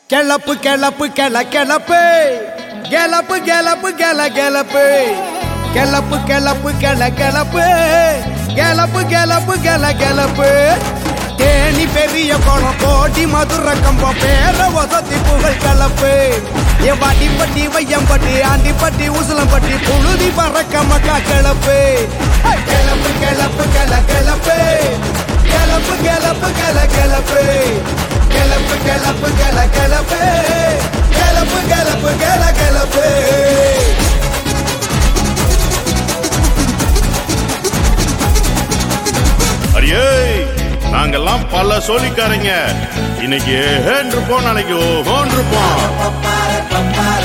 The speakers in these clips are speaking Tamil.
கிளப்பு கிளப்பு கிள கிளப்பு கிளப்பு கிளப்பு கிள கிளப்பு கிளப்பு கிளப்பு கிள கிளப்பு கிளப்பு கிளப்பு கிள கிளப்பு தேனி பெரிய குளம் கோடி மதுர கம்பம் பேர வசதி புகழ் கலப்பு ஏ வாடிப்பட்டி வையம்பட்டி ஆண்டிப்பட்டி உசலம்பட்டி புழுதி பறக்க மக்கா கிளப்பு கிளப்பு கிளப்பு கிள கிளப்பு கிளப்பு கிளப்பு கிள கிளப்பு கிளப்பு கிளப்பு கிள கிளப்பு கிளப்பு கிளப்பு கிள கிளப்பு அரியே நாங்கெல்லாம் பல சோழிக்காரங்க இன்னைக்கு ஏஹேன் இருப்போம் நாளைக்கு ஓஹோன் இருப்போம்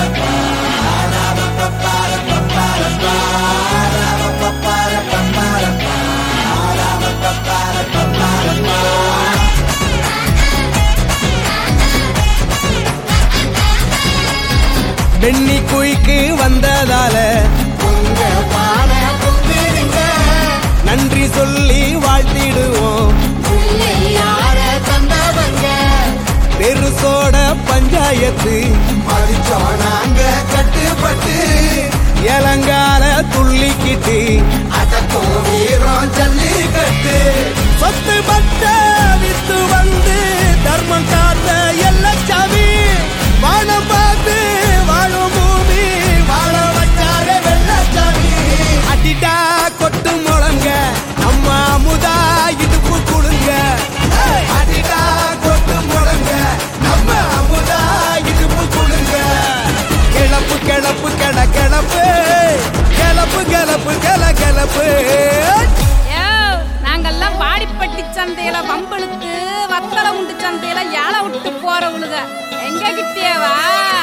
வெண்ணி குயிக்கு வந்ததால உங்க பாட புத்திருங்க நன்றி சொல்லி வாழ்த்திடுவோம் உள்ளே யார தந்தவங்க பெருசோட பஞ்சாயத்து மதிச்சோம் நாங்க கட்டுப்பட்டு இளங்கால துள்ளிக்கிட்டு அதற்கும் வீரம் ஜல்லிக்கட்டு சொத்து பட்ட வித்து வந்து தர்மம் காத்த எல்லச்சாமி வானம் பார்த்து வாழும் பூமி வாழ வச்சார வெள்ளச்சாமி அடிடா கொட்டு முழங்க நம்ம அமுதா இடுப்பு குடுங்க அடிடா கொட்டு முழங்க நம்ம அமுதா இடுப்பு குடுங்க கிளப்பு கிளப்பு கிள கிளப்பு கிளப்பு கிளப்பு கிள கிளப்பு யோ, நாங்கெல்லாம் வாடிப்பட்டி சந்தையில வம்பளுக்கு வத்தல உண்டு சந்தையில யாழை விட்டு போறவளுக எங்க கிட்டேவா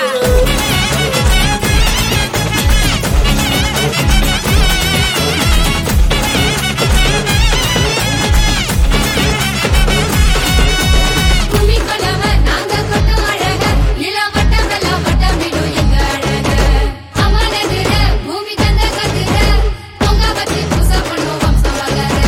கும்மி கொள்ளவ நாங்க கொட்டும் அழக இளம் வட்டமெல்லாம் வட்டமிடும் எங்க அழக அவனெதிர பூமி தந்த கதிர பொங்க வச்சு பூச பண்ணும் வம்சம் வளர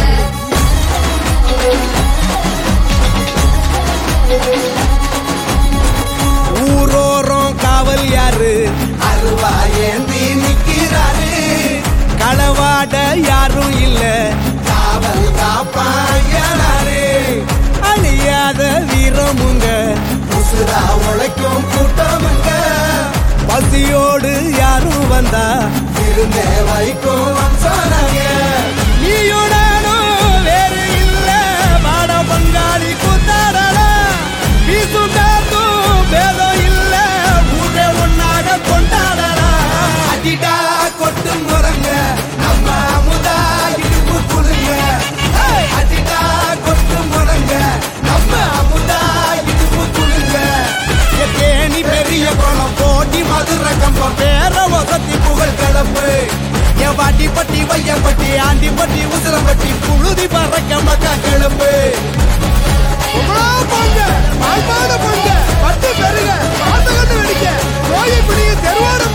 ஊரோரம் காவல் யாரு அருவா ஏந்தி நிக்கிறாரு களவாட யாரும் இல்ல காவல் காப்பாயனாரு அழியாத வீரமுங்க உசுரா உழைக்கும் கூட்டமுங்க பசியோடு யாரும் வந்தா இருந்தே வைக்கும் வம்சனாங்க நீயும் நானும் வேறு இல்ல வாட பங்காளி கூத்தாடலாம் வீசும் காத்தும் பேதம் இல்ல ஊரே ஒன்னாக கொண்டாடலாம் அடிடா கொட்டு முறங்க நம்ம அமுதா இடுப்பு குலுங்க அடிடா கொட்டு முறங்க நம்ம அமுதா இடுப்பு குலுங்க தேனி பெரிய குளம் போட்டி மதுர கம்பம் பேர வசதி புகழ் கலப்பு என் வாட்டிப்பட்டி வையப்பட்டி ஆண்டிப்பட்டி உசிலம்பட்டி புழுதி பறக்க மக்கா கிளம்பு பொங்க பால்பாடு பொங்க பட்டு பெருக பாத்தகட்டு வெடிக்க நோயை பிடிங்க தெருவோட